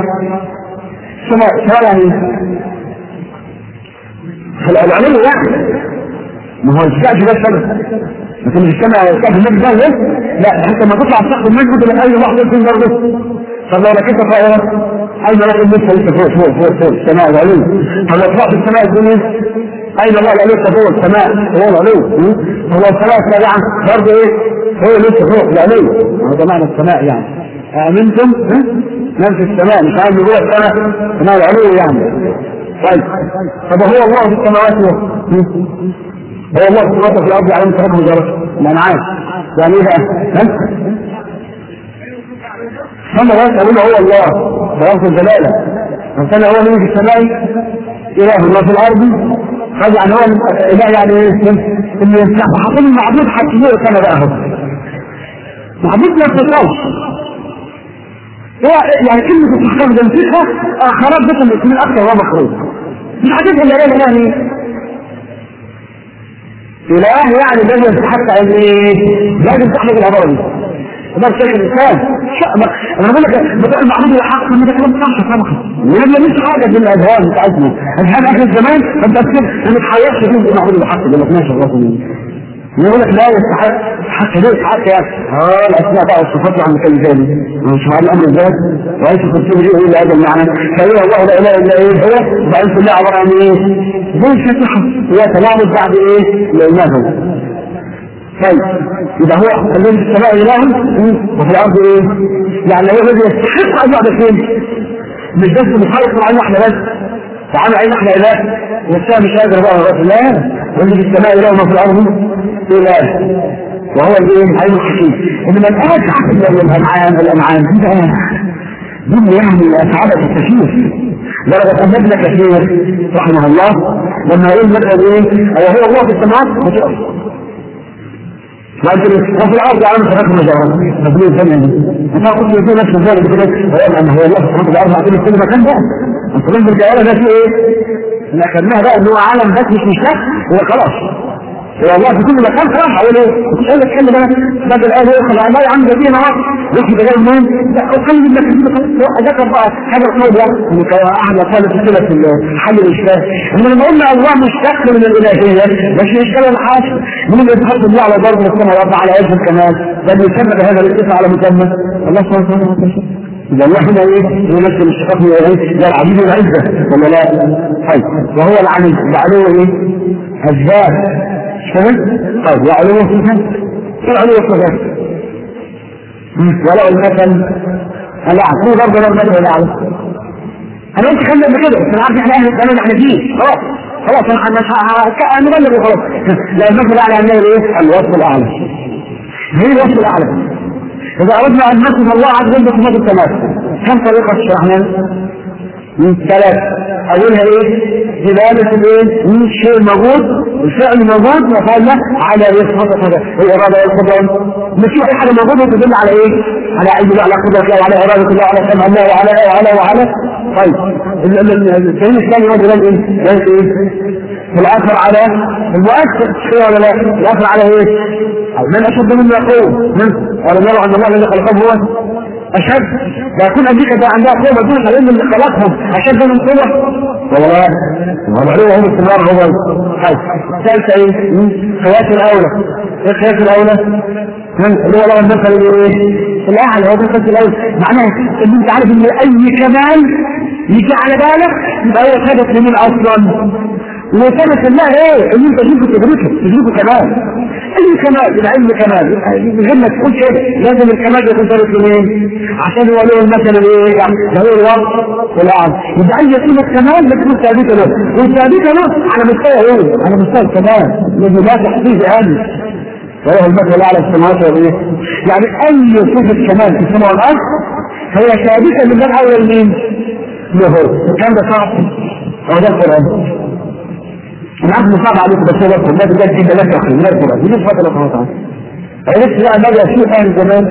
سواء سواء يعني العلو يعني ما هو السقف ده السبب لكن مش السماء سقف المجد ده لا حتى ما تطلع سقف المجد تبقى اي واحده يكون برضه طب لو ركبت طائره اين راح النص لسه فوق فوق فوق فوق السماء العلو طب لو طلعت السماء الدنيا اين الله العلو هو السماء هو العلو هو السماء السابعه برضه ايه هو لسه فوق العلو هذا معنى السماء يعني امنتم من في السماء مش عارف جوه السماء سماء العلو يعني طيب طب هو الله في السماوات هو الله في السماوات في الارض على مستحق مجرد الانعام يعني ايه بقى؟ ثم لا يقول هو الله بغض الجلاله من كان هو من في السماء اله الله في الارض قال يعني هو اله يعني ايه؟ اللي يمسح وحاطين المعبود حتى يقول كما بقى هو معبود ما يستطيعش هو يعني كلمة تستخدم فيها آخرات بكم من أكثر هو مخروج مش هتفهم الإله يعني إله يعني الذي يستحق أن لازم تحمل العبارة دي وده شيء الإنسان أنا بقول لك بتقول المعبود الحق من ده كلام صح طبعا ولما مش حاجة من الأذهان بتاعتنا أذهان أهل الزمان فأنت تكتب أنا تحيرش فيه المعبود الحق ده ما ماشي الله يقول لك لا يستحق حتى ليه يستحق يا اه الاسماء بقى والصفات عن كل ذلك مش على الامر ذات وليس تفسير ايه الا هذا المعنى فهو الله لا اله الا ايه هو بعين الله عباره عن ايه؟ زي الفاتحه هي تلامس بعد ايه؟ لانه طيب يبقى هو الذي في السماء اله وفي الارض ايه؟ يعني هو الذي يستحق ان يعبد فين؟ مش بس مخالف مع احنا بس تعالوا عايز احنا اله والسماء مش قادر بقى غير لا واللي في السماء اله وما في الارض اله وهو الايه العلم الحكيم انما الآية تحدث الانعام الانعام دي يعني اسعدت الكثير درجة أن ابن كثير رحمه الله لما يقول مثلا ايه هو الله في السماوات وفي لكن وفي الارض على مشرق المجرد مبني ثمانية انا قلت في نفس ذلك كده هو ان هو الله سبحانه وتعالى عطيني كل مكان ده انت بالجوال ده في ايه؟ اللي اخذناها بقى ان هو عالم بس مش مشتاق هو خلاص والله في كل مكان خلاص حوالي ايه؟ مش قادر اتكلم انا بدل الان يدخل على الله عم جديد اهو يخرج غير مين؟ لا وخلي انك ذكر بقى حاجه طيبه يعني احد اطفال كده في حل الاشكال انما لما قلنا الله مشتق من الالهيه مش اشكال الحاصل من اللي يتحط الله على ضرب السماء والارض على وجه الكمال بل يسمى بهذا الاتفاق على مسمى الله سبحانه وتعالى إذا الله هنا إيه؟ يمثل الشقاق من إيه؟ ده العبيد العزة ولا لا؟ طيب وهو العمل بعلوه إيه؟ الذات فهمت؟ طيب وعلوه فيها العلو الصفات ولا المثل الأعلى هو برضه لو المثل الأعلى أنا قلت خلي بكده بس أنا عارف إحنا أهل الكلام احنا فيه خلاص خلاص أنا مش نبلغ وخلاص لا المثل الأعلى هنعمل إيه؟ الوصف الأعلى هي الوصف الأعلى إذا أردنا أن نصف الله عز وجل بصفات التماثل كم طريقة شرحنا؟ ثلاث أولها إيه؟ دلالة الإيه؟ الشيء الموجود الفعل موجود وقال على إيه صفات الإرادة والقدرة مش أي حاجة موجودة تدل على إيه؟ على علم الله على قدرة الله وعلى إرادة الله وعلى سمع الله وعلى وعلى وعلى طيب الدليل الثاني هو دلالة إيه؟ دلالة إيه؟ الآخر على المؤثر شيء ولا لا؟ الآخر على إيه؟ من أشد منا قوة ولم يروا أن الله الذي خلقهم هو أشد لا يكون أمريكا ده عندها قوة دون لأن اللي خلقهم أشد من قوة والله ومعلومة هم استمرار هو طيب ثالثة إيه؟ قياس الأولى إيه قياس الأولى؟ اللي هو لو المثل إيه؟ الأعلى هو قياس الأولى معناه إن أنت عارف إن أي كمال يجي على بالك يبقى هو ثابت لمين أصلا وثابت الله إيه؟ إن أنت تجيبه تدركه تدركه كمال اي كمال العلم كمال من غير ما تقول شيء لازم الكمال يكون ثابت منين عشان هو له المثل الايه يعني له الوقت والاعلى يبقى اي قيمه كمال بتكون ثابته له وثابته له على مستوى ايه؟ على مستوى الكمال لانه لا تحديد اقل وله المثل الاعلى في السماوات والايه؟ يعني اي صفه كمال في السماء والارض هي ثابته من باب اول مين؟ له الكلام ده صعب هو ده القران العبد صعب عليكم بس هو لكم لا تجد جدا لك اخي لا القران دي مش فتره سبحانه وتعالى عرفت بقى ماذا اشوف اهل زمان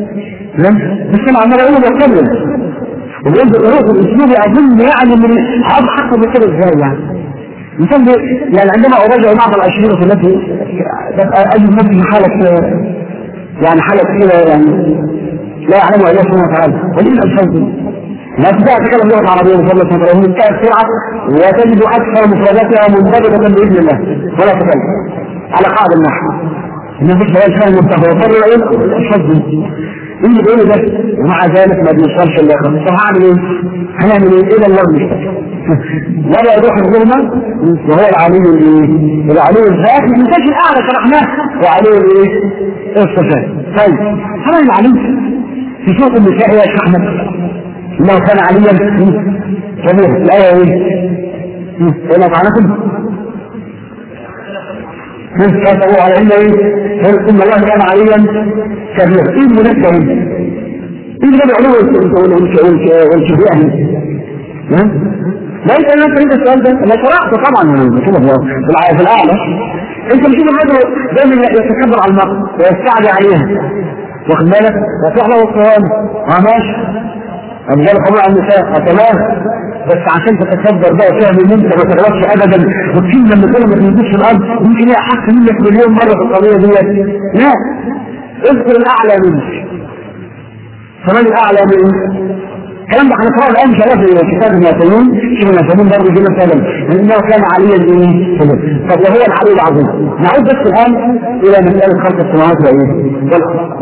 بس انا عمال اقول بتكلم وبيقول بالقروض الاسلوبي اظن يعني من عرض حقه بكده ازاي يعني مثال يعني عندما اراجع بعض الاشرطه التي تبقى اجد نفسي حاله يعني حاله كده يعني لا يعلمها الا سبحانه وتعالى وليه الالفاظ لا تستطيع تتكلم اللغه العربيه ان شاء الله تعالى ومن بسرعه وتجد اكثر مفرداتها منضبطه باذن الله ولا تكلم على قاعده النحو الناس مش بلاش فاهم مستوى وفر العلم الحفظ اللي بيقوله ده ومع ذلك ما بيوصلش الا طب هعمل ايه؟ هنعمل ايه؟ الى الله المستقيم ولا يروح الظلمة وهو العلي الايه؟ العلي الذات ما تنساش الاعلى شرحناه وعلي الايه؟ الصفات طيب هذا العلي في سوق النساء يا شيخ احمد انه كان عليا كبيرا الايه ايه؟ ايه معناكم؟ من كتبوا على ان ايه؟ ان الله كان عليا كبيرا ايه المناسبه هنا؟ ايه اللي العلو والكبير لا انت انا انت السؤال ده انا شرحته طبعا كده في الاعلى انت مش الرجل دايما يتكبر على المرأة ويستعلي عليها واخد بالك وفعلا والقوام اه ماشي الرجال قبول على النساء تمام بس عشان تتكبر بقى فهم ان انت ما تغلطش ابدا وتشيل لما تقول ما تنزلش الارض يمكن هي احس منك مليون مره في القضيه ديت لا اذكر الاعلى منك كمان الاعلى منك الكلام ده هنقراه الان شباب في كتاب المعتمين شيخ المعتمين برضه جدا مثلا انه كان عليا ايه؟ طب وهو العلي العظيم نعود بس الان الى مساله خلق السماوات وايه؟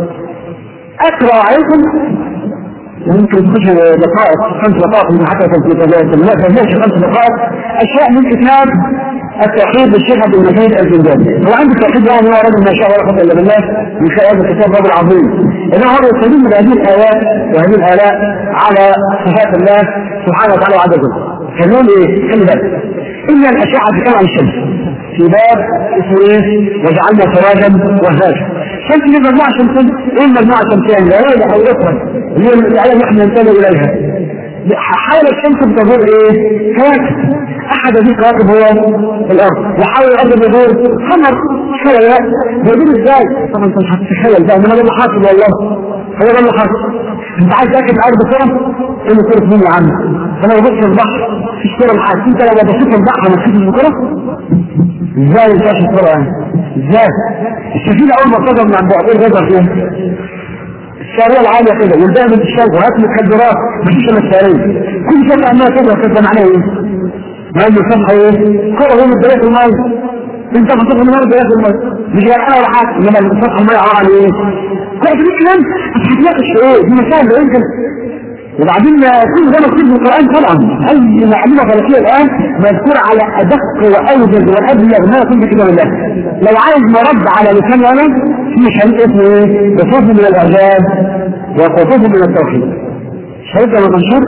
اقرا عليكم ممكن تخش دقائق خمس دقائق من حتى لا تنساش خمس دقائق اشياء من كتاب التوحيد للشيخ عبد المجيد الزنجاني هو عنده التوحيد يعني هو رجل ما شاء الله قوه الا بالله من خلال هذا الكتاب رجل عظيم انه هو يستدل من هذه الايات وهذه الالاء على صفات الله سبحانه وتعالى وعز وجل فنقول ايه؟ خلي بالك ان الاشعه تتكلم عن الشمس في باب اسمه ايه؟ وجعلنا سراجا وهاجا شمس دي مجموعه شمسيه ايه المجموعه الشمسيه؟ اللي هي حضرتك اللي هي الايه اللي احنا ننتبه اليها حول الشمس بتدور ايه؟ كواكب احد هذه الكواكب هو الارض وحول الارض بيدور قمر شويه بيدور ازاي؟ طبعا انت مش هتتخيل بقى انما ده اللي حاصل والله هو ده اللي حاصل انت عايز تاكل الارض كره؟ ايه اللي كره مين يا عم؟ انا ببص البحر مفيش كره معاك انت لو بصيت البحر ما تشوفش الكره؟ ازاي ما تشوفش الكره يعني؟ ازاي؟ السفينه اول ما صدر من عند بعدين غدر فيها الشارع العالية كده والباقي من الشرق وهات مخدرات مفيش الا الشارع كل شيء عمال كده كده معناه ايه؟ ما عنده صفحة ايه؟ كرة هو مدريات المية انت بتصف من مرة مدريات المية مش غير ولا حاجة انما صفحة المية عبارة عن ايه؟ كرة دي كلام مش هتناقش ايه؟ دي مسائل لا يمكن وبعدين كل ده مكتوب في القرآن طبعا أي معلومة فلكية الآن مذكور على أدق وأوجز وأبلغ ما يكون في كتاب الله لو عايز مرد على لسان أنا في شريط اسمه إيه؟ بصوت من الإعجاز وقصوص من التوحيد شريط ده منشور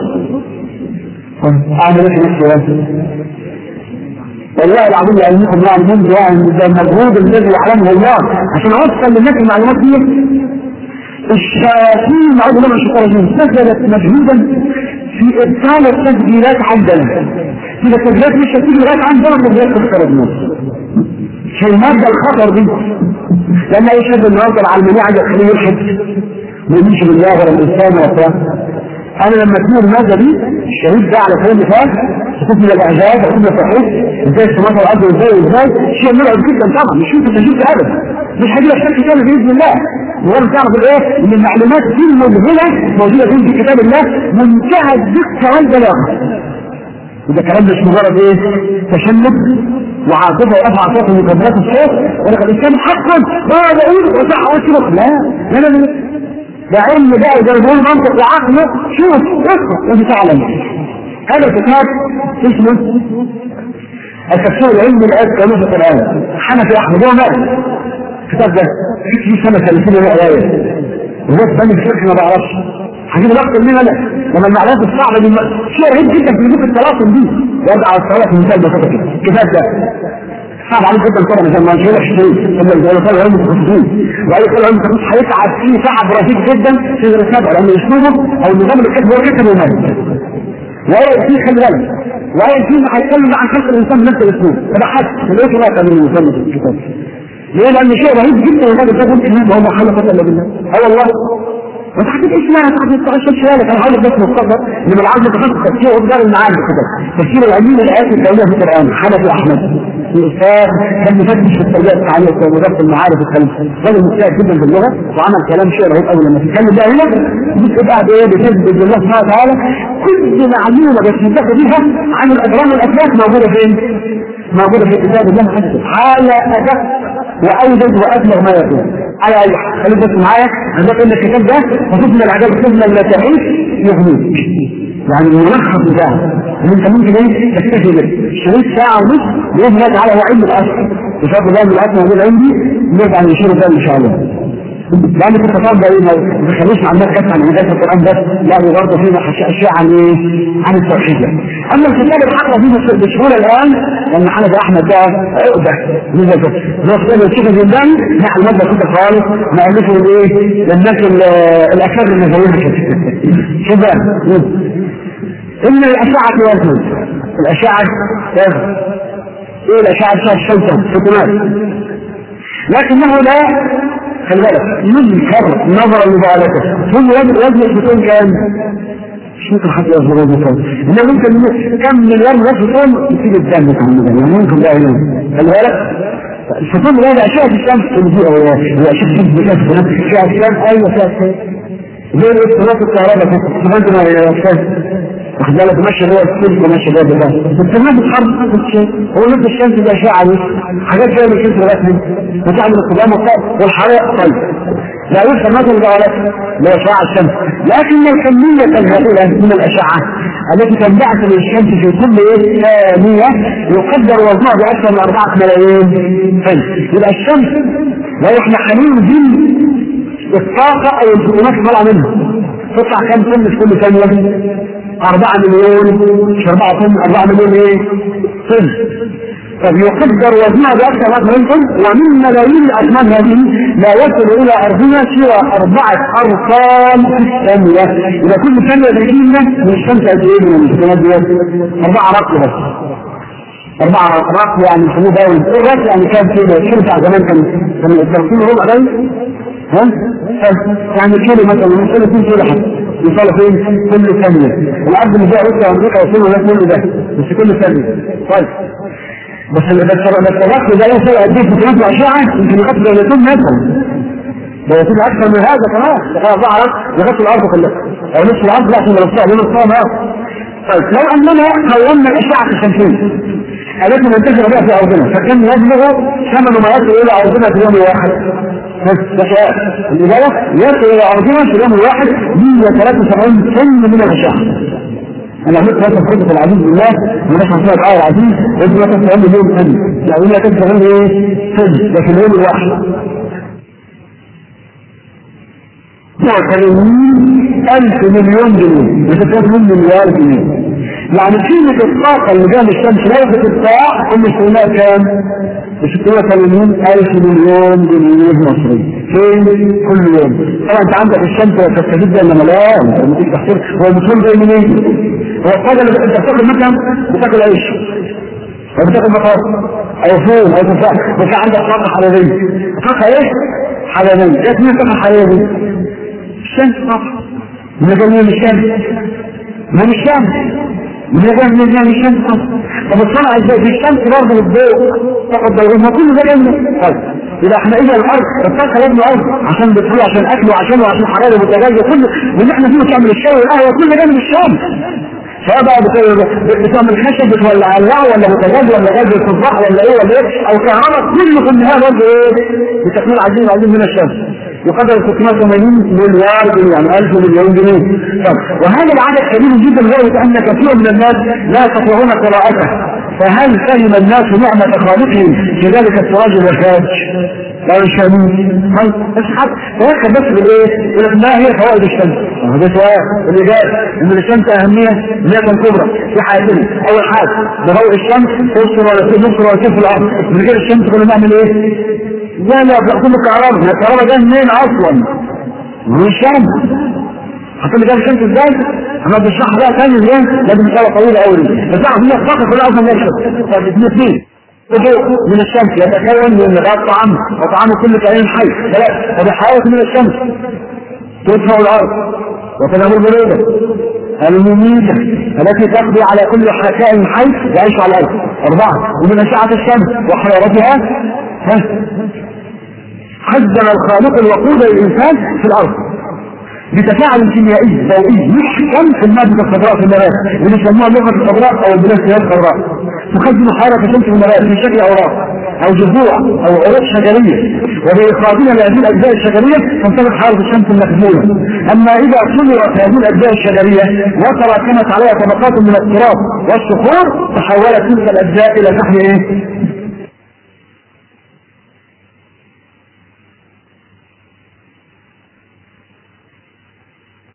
أعمل إيه في نفسي والله العظيم يعلمكم يعني منذ يعني ده المجهود الذي يعلمه الله عشان اوصل للناس المعلومات دي الشياطين أعوذ بالله من الشيطان الرجيم بذلت مجهودا في إبطال التسجيلات عندنا في التسجيلات مش هتيجي لغاية عندنا تسجيلات تذكر الناس في المادة الخطر دي لأن أي شاب النهارده العلمانية عايز يخليه يلحد ما يمشي بالله ولا الإنسان ولا بتاع أنا لما تكون المادة دي الشهيد ده على سبيل المثال تكون من الإعجاز تكون من التوحيد إزاي السماوات والأرض وإزاي وإزاي شيء مرعب جدا طبعا مش أنت تجيب أبدا مش هجيب لك شركة تاني بإذن الله وأنا تعرف الإيه إن المعلومات دي المذهلة موجودة في كتاب الله منتهى الدقة والبلاغة وده كلام مش مجرد ايه تشنج وعاطفه ورفع صوت مكبرات الصوت ولكن الانسان حقا ما بقول وصح واشرب لا لا لا لا ده علم بقى زي ما منطق وعقله شوف اقرا وانت تعلم هذا الكتاب اسمه التفسير العلمي لآيات كاملة في القرآن حنفي أحمد هو مات الكتاب ده في سنة 30 آية وهو بني الشرك ما بعرفش هجيب اكتر منها لا لما المعلومات الصعبه دي شيء رهيب جدا في وجود التواصل دي وارجع على الصلاه في مثال بسيطه كده الكتاب ده صعب عليك جدا طبعا عشان ما نشيلش شيء الا اذا كان علم التخصصين وبعدين كل علم التخصص هيتعب فيه تعب رهيب جدا في الرساله لان اسلوبه او النظام اللي كتبه هو كتبه المال وهي فيه خلي بالك وهي فيه هيتكلم عن خلق الانسان بنفس الاسلوب فده حد لقيته بقى من المسمى في الكتاب ليه؟ لأن شيء رهيب جدا وهذا الكتاب إنه هو محل خلق إلا بالله اه والله وانت حكيت ايش لا انت حكيت تعيش شويه انا هقول لك بس مختصر ان من العزم تخصص تفسير وابدال المعارف كده تفسير العلمي للايات الكونيه في القران حنفي احمد الاستاذ كان مفتش في التربيه التعليميه في وزاره المعارف الخليجيه راجل مجتهد جدا في اللغه وعمل كلام شيء رهيب قوي لما تتكلم بقى هنا بتبقى قاعد ايه بتثبت بالله سبحانه وتعالى كل معلومه بتنتهي بيها عن الاجرام والاسلاك موجوده فين؟ موجوده في كتاب الله عز وجل على ادق واوجد وابلغ ما يكون على اي حال خليك بس معايا انا بقول لك الكتاب ده وشفنا العجائب شفنا لا تعيش يغنيك يعني الملخص بتاعه ان انت ممكن ايه تكتفي به شريط ساعه ونص باذن الله تعالى هو علم الاصل وشاف الله من الاصل موجود عندي نرجع نشيره تاني ان شاء الله لان في الخطاب ده ايه ما بيخليش مع الناس بس عن هدايه القران بس لا برضه فيه اشياء عن ايه؟ عن التوحيد اما الكتاب الحق فيه بسهوله الان لان حنفي احمد ده عقده نزل زي كتاب الشيخ الجنداني نحن الماده كده خالص مؤلفه الايه؟ للناس الاكثر النظريين كده شوف بقى ان الاشعه يزن الاشعه يزن ايه الاشعه بتاعت الشمس فوتونات لكنه لا خلي بالك يذكر نظرا لفعلته ثم وزن الفوتون كام؟ مش ممكن حد يصبر وزن الفوتون انما ممكن كم مليار من الفوتون يصيب الدم محمد يعني ممكن ده ينام خلي بالك الفوتون ده اشعه الشمس اللي فيه هو اشعه الشمس بتاعت اشعه الشمس ايوه فيها الشمس زي الاتصالات الكهرباء كده عندنا يا استاذ واخد بالك ماشي هو السلك وماشي هو ده بس ما بتحرك نفس الشيء هو نفس الشمس ده اشعه دي حاجات زي ما كنت رسمي بتعمل الصدام والحرائق طيب لا يفهم مثل الغلط لاشعاع الشمس لكن الكمية الهائلة من الاشعة التي تنبعث للشمس في كل ثانية يقدر وزنها بأكثر من أربعة ملايين فن يبقى الشمس لو احنا هننزل الطاقة أو الفوتونات اللي طالعة منها تطلع كم طن في كل ثانية؟ 4 مليون مش 4 طن 4 مليون ايه؟ طن طب يقدر وزنها بأكثر من طن ومن ملايين الأطنان هذه لا يصل إلى أرضنا سوى أربعة أرقام في الثانية إذا كل ثانية بيجينا من الشمس قد إيه من الفوتونات دي؟ أربعة رقم بس أربعة رقم يعني يسموه داون الرقم يعني كان كده الشمس على زمان كان كان الترسيم ربع باين ها؟ يعني كيلو مثلا من كيلو 2 كيلو حتى يوصلوا فين؟ كل ثانية الأرض اللي فيها روسيا وأمريكا يوصلوا هناك كل ده بس كل ثانية طيب بس اللي بس الرقم ده يوصل قد ايه في ثلاث أشعة يمكن يغطي دولتين مثلا دولتين أكثر من هذا كمان ده أربعة رقم يغطي الأرض كلها أو نصف الأرض لا عشان نصفها ليه نصفها ما طيب لو أننا قومنا الأشعة الشمسية التي ننتشر بها في أرضنا فكان يبلغ ثمن ما يصل إلى أرضنا في يوم واحد الإجابة يصل إلى أرضنا في اليوم الواحد 173 طن من الأشعة أنا عملت هذا الخطة العزيز بالله ونحن فيها الآية العزيز وإنت لا تستغل اليوم طن يعني لا تستغل إيه طن ده في اليوم الواحد وثمانين ألف مليون جنيه بتتكلم مليار جنيه يعني قيمة الطاقة اللي جايه الشمس لو بتتباع كل سنة كام؟ ب 680 ألف مليون جنيه مصري فين؟ كل يوم طبعا أنت عندك الشمس تستفيد بها إنما لا لما تيجي تحصيل هو المفروض جاي منين؟ هو الطاقة اللي أنت بتاكل مثلا بتاكل عيش أو بتاكل بطاطا أو فول أو تفاح بس عندك طاقة حرارية طاقة إيه؟ حرارية إيه اسمها طاقة حرارية؟ الشمس طاقة من جاي من الشمس من الشمس من جاي من جاي من الشمس طب الصنع ازاي في الشمس برضه الضوء طاقة الضوء ما كل ده جاي طيب يبقى احنا اذا الارض الطاقة لازم الارض عشان بتطلع عشان اكل وعشان وعشان حرارة متغير كل واللي احنا فيه بتعمل الشاي والقهوة كل ده من الشمس سواء بقى بتعمل خشب ولا علقه ولا متجاز ولا غاز الصباح ولا ايه ولا ايه او كهرباء كله في النهايه برضه ايه بتكميل عزيز عزيز من الشمس يقدر 680 مليار جنيه يعني 1000 مليون جنيه طب وهذا العدد كبير جدا لدرجه ان كثير من الناس لا يستطيعون قراءته فهل فهم الناس نعمة خالقهم في ذلك السراج والفاج؟ لا يشهدون طيب بس حد تركز بس بالايه؟ يقول لك ما هي فوائد الشمس؟ هذا سؤال الاجابه ان للشمس اهميه نعمه كبرى في حياتنا اول حاجه بضوء الشمس توصل ولا تبصر ولا تشوف الارض من غير الشمس كنا نعمل ايه؟ لا لا بيحكم الكهرباء الكهرباء ده منين اصلا؟ من الشمس حتى اللي جاب الشمس ازاي؟ احنا بنشرح بقى ثاني ازاي؟ لازم مسألة طويلة قوي بس تعرف ان الطاقة كلها اصلا من الشمس طب اثنين وضوء من الشمس يتكون من نبات طعام وطعام كل كائن حي ثلاثة وبحياة من الشمس تدفع الارض وتنام البرودة المميتة التي تقضي على كل كائن حي يعيش على الارض اربعة ومن اشعة الشمس وحرارتها خزن الخالق الوقود للانسان في الارض بتفاعل كيميائي ضوئي محكم في المادة الخضراء في النبات اللي يسموها لغة الخضراء او البلاستيات الخضراء تخزن حركة الشمس في النبات في شكل اوراق او جذوع او عروق شجريه وباخراجنا لهذه الاجزاء الشجريه تنطبق حراره الشمس المخزونه اما اذا صورت هذه الاجزاء الشجريه وتراكمت عليها طبقات من التراب والصخور تحولت تلك الاجزاء الى فحم ايه؟